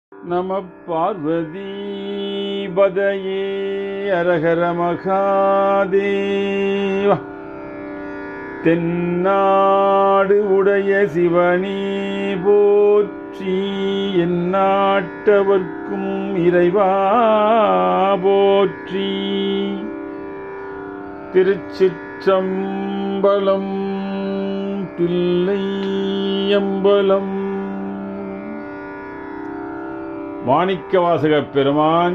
நம பார்வதீபதையே அரகர மகாதேவா தென்னாடு உடைய சிவனி போற்றி எந்நாட்டவர்க்கும் இறைவா போற்றி திருச்சிற்றம்பலம் தில்லையம்பலம் மாணிக்கவாசகப் பெருமான்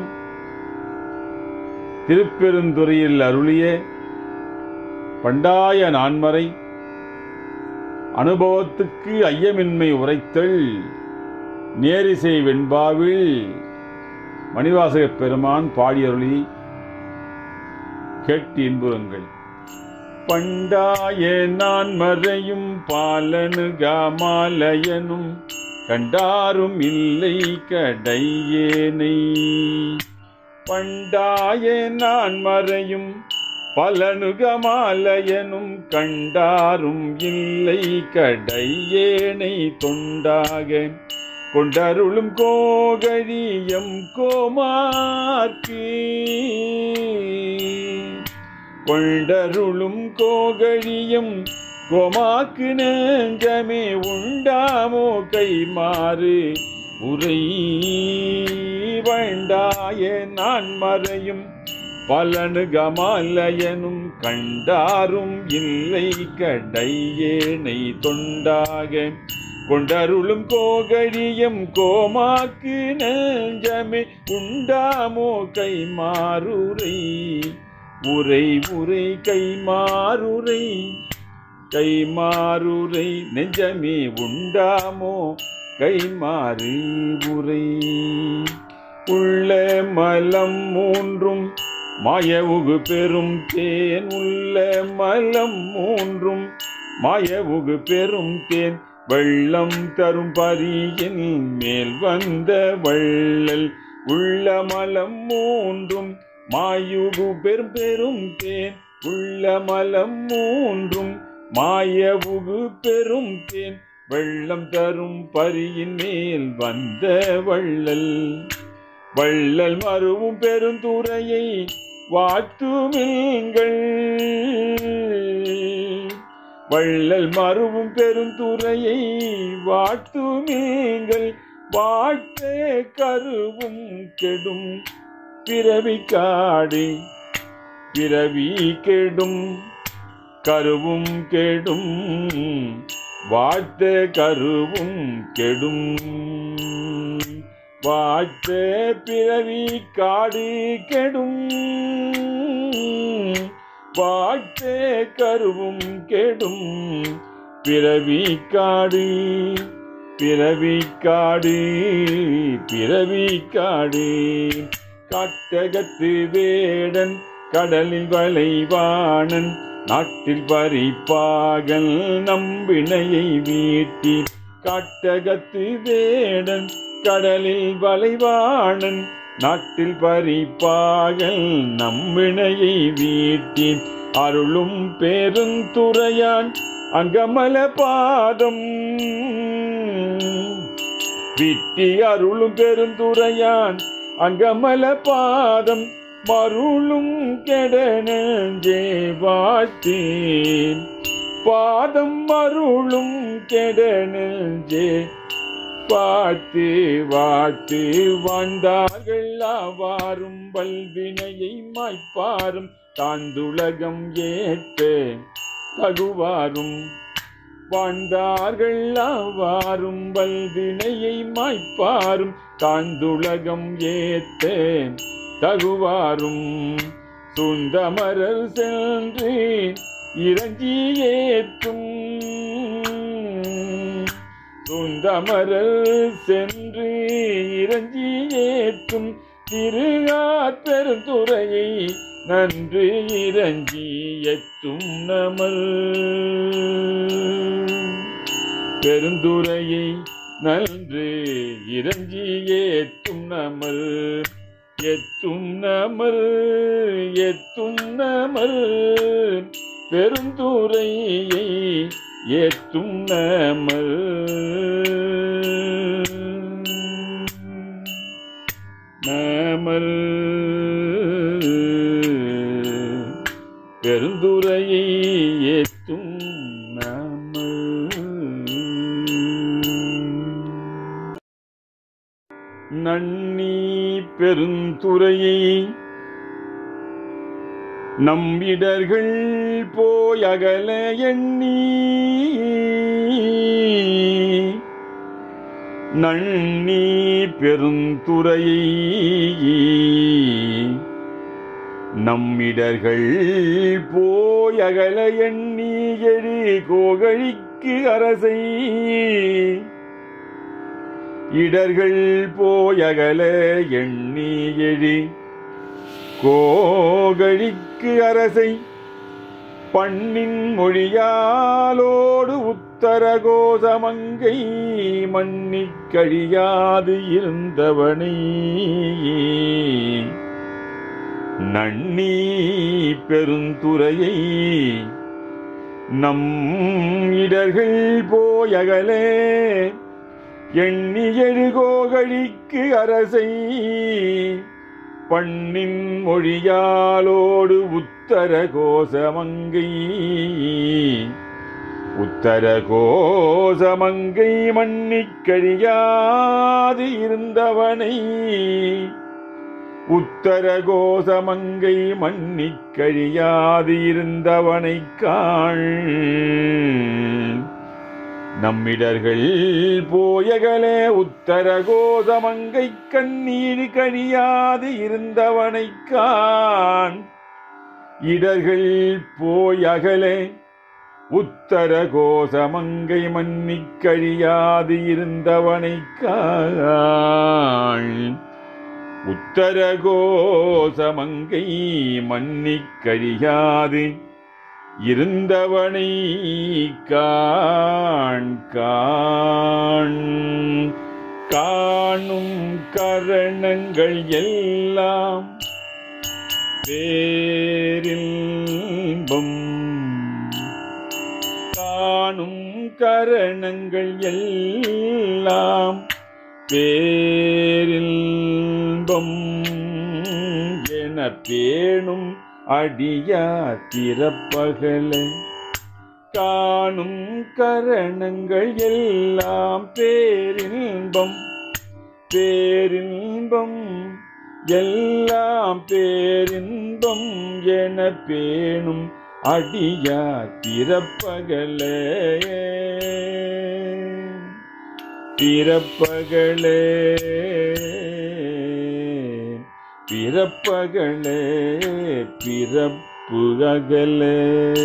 திருப்பெருந்துறையில் அருளிய பண்டாய நான்மறை அனுபவத்துக்கு ஐயமின்மை உரைத்தல் நேரிசை வெண்பாவில் மணிவாசகப் பெருமான் பாடியருளி கேட்டு இன்புறுங்கள் பண்டாய நான்மறையும் பாலனுகாமாலயனும் கண்டாரும் இல்லை கடையேனை பண்டாய நான் மறையும் பலனுகமாலயனும் கண்டாரும் இல்லை கடையேனை தொண்டாக கொண்டருளும் கோகழியம் கோமார்க்கு கொண்டருளும் கோகழியம் கோமாக்கு நெஞ்சமே உண்டாமோ கைமாறு உரை வண்டாய நான் மறையும் பலனுகமாலயனும் கண்டாரும் இல்லை கடையேனை தொண்டாக கொண்டருளும் கோகழியம் கோமாக்கு நெஞ்சமே உண்டாமோ கைமாறுரை உரை உரை கைமாறுரை கைமாறுரை நெஞ்சமே உண்டாமோ கைமாறு உரை உள்ள மலம் மூன்றும் மாயவுகு பெரும் தேன் உள்ள மலம் மூன்றும் மாயவுகு பெரும் தேன் வெள்ளம் தரும் பரியின் மேல் வந்த வள்ளல் உள்ள மலம் மூன்றும் மாயுகு பெரும் பெரும் தேன் உள்ள மலம் மூன்றும் மாயவுகு பெரும் தேன் வெள்ளம் தரும் பரியின் மேல் வந்த வள்ளல் வள்ளல் மறுவும் பெருந்துறையை வாட்டுமில்கள் வள்ளல் மறுவும் பெருந்துறையை வாட்டுமீங்கள் வாட்டே கருவும் கெடும் பிறவி காடி பிறவி கெடும் கருவும் கெடும் வாட்ட கருவும் கெடும் வாட்ட பிறவி காடு கெடும் வாட்டே கருவும் கெடும் பிறவி காடு பிறவி காடு பிறவி காடு காட்டகத்து வேடன் கடலில் வளைவாணன் நாட்டில் பறிப்பாகல் நம்பினையை வீட்டி காட்டகத்து வேடன் கடலில் வளைவாணன் நாட்டில் பறிப்பாகல் நம்பினையை வீட்டி அருளும் பெருந்துறையான் அங்கமல பாதம் விட்டி அருளும் பெருந்துறையான் அங்கமல பாதம் மருளும் கெடனஞ்சே வாட்டேன் பாதம் மருளும் கெடனஞ்சே பார்த்து வாட்டு வாழ்ந்தார்கள் ஆவாரும் வல்வினையை மாய்ப்பாரும் தாந்துலகம் ஏற்ற தகுவாரும் வாழ்ந்தார்கள் ஆவாரும் வல்வினையை மாய்ப்பாரும் தாந்துலகம் ஏற்ற தகுவாரும் சுந்தமரர் சென்று இறங்கி ஏற்றும் சுந்தமரல் சென்று இறஞ்சி ஏற்றும் திருகாற்பெருந்துறையை நன்று இறஞ்சி எத்தும் நமல் பெருந்துறையை நன்று இறஞ்சி ஏத்தும் நமல் எத்தும் நமல் எத்தும் நமல் பெருந்துறையை ஏத்தும் நமல் நமர் பெருந்துரையை ஏத்தும் நமர் நன்னி பெருந்துரையை நம்பிடர்கள் போயகல எண்ணி நன்னி பெருந்துரையை நம்மிடர்கள் போயகல எண்ணி எழி கோகழிக்கு அரசை இடர்கள் போயகல எண்ணி எழி கோகழிக்கு அரசை பண்ணின் மொழியாலோடு உத்தர கோசமங்கை மன்னிக் கழியாது இருந்தவனை நன்னி பெருந்துரையை நம் இடர்கள் போயகலே எண்ணி எழுகோகழிக்கு அரசை பண்ணின் மொழியாலோடு உத்தர கோசமங்கை உத்தர கோசமங்கை மன்னிக் கழியாது இருந்தவனை உத்தர கோசமங்கை மன்னிக் கழியாது இருந்தவனை காள் நம்மிடர்கள் போயகலே உத்தர கோதமங்கை கண்ணீர் கழியாது இருந்தவனை கான் இடர்கள் போயகலே உத்தர கோசமங்கை மன்னிக் கழியாது இருந்தவனை காள் உத்தர கோசமங்கை மன்னிக் கழியாது இருந்தவனை காண் காண் காணும் கரணங்கள் எல்லாம் பேரின்பம் காணும் கரணங்கள் எல்லாம் பேரின்பம் என பேணும் அடியா திறப்பகல காணும் கரணங்கள் எல்லாம் பேரின்பம் பேரின்பம் எல்லாம் பேரின்பம் என பேணும் அடியா திறப்பகலே பிறப்பகளே பிறப்பகளே பிறப்பு அகலே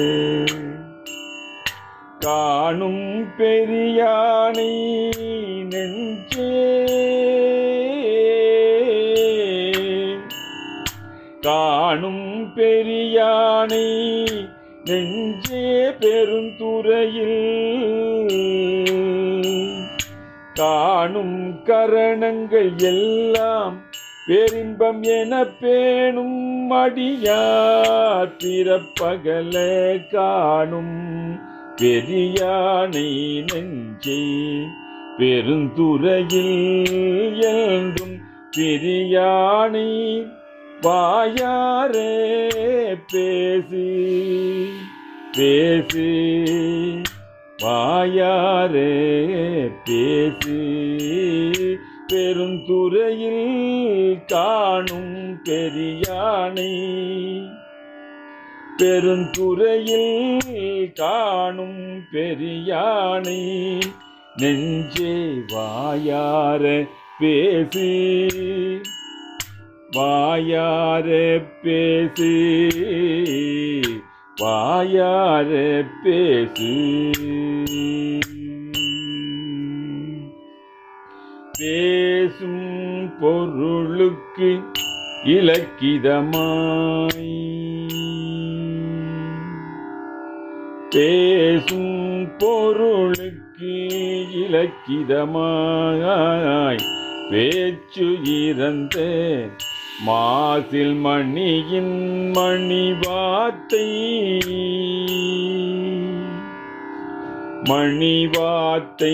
காணும் பெரியானை நெஞ்சே காணும் பெரியானை நெஞ்சே பெருந்துறையில் காணும் கரணங்கள் எல்லாம் பேரின்பம் என பேணும் அடியார் பிறப்பகல காணும் பெரியானை நெஞ்சே பெருந்துறையில் என்றும் பெரியானை வாயாரே பேசி பேசி வாயாரே பேசி பெருந்துறையில் காணும் பெரியானை பெருந்துறையில் காணும் பெரியானை நெஞ்சே வாயார பேசி வாயார பேசி வாயார பேசி பேசும் பொருளுக்கு இலக்கிதமாய் பேசும் பொருளுக்கு இலக்கிதமாய் பேச்சு இறந்த மாசில் மணியின் மணி வார்த்தை மணிவாத்தை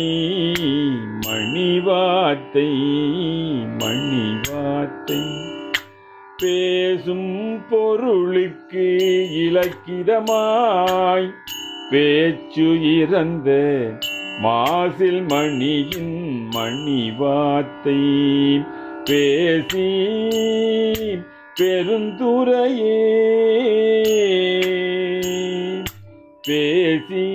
மணிவாத்தை மணிவாத்தை பேசும் பொருளுக்கு இலக்கிதமாய் பேச்சு இறந்த மாசில் மணியின் மணிவாத்தை பேசி பெருந்துரையே பேசி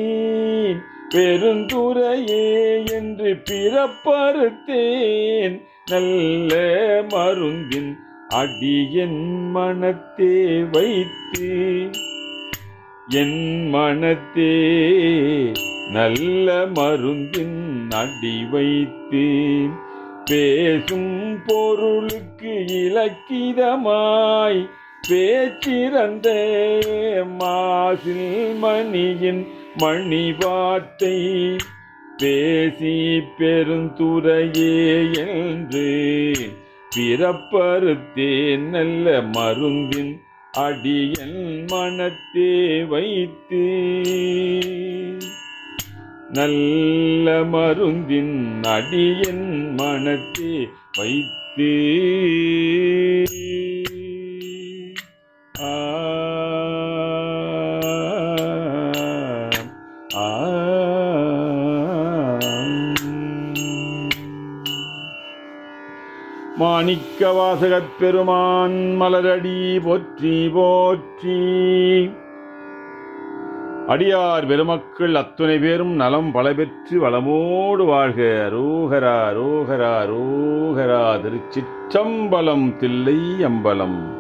பெருந்துரையே என்று பிறப்பறுத்தேன் நல்ல மருந்தின் அடியன் மனத்தே வைத்து என் மனத்தே நல்ல மருந்தின் அடி வைத்து பேசும் பொருளுக்கு இலக்கிதமாய் பேச்சிறந்த மாசில் மணியின் மணி வார்த்தை பேசி பெருந்துரையே என்று பிறப்பறுத்தேன் நல்ல மருந்தின் அடியன் மனத்தே வைத்து நல்ல மருந்தின் அடியன் மனத்தே வைத்து ஆ ஆ மாணிக்க வாசகப் பெருமான் மலரடி போற்றி போற்றி அடியார் பெருமக்கள் அத்துணை பேரும் நலம் பல பெற்று வளமோடு வாழ்க ரோகரா ரோகரா ரோகரா திருச்சிற்றம்பலம் தில்லை அம்பலம்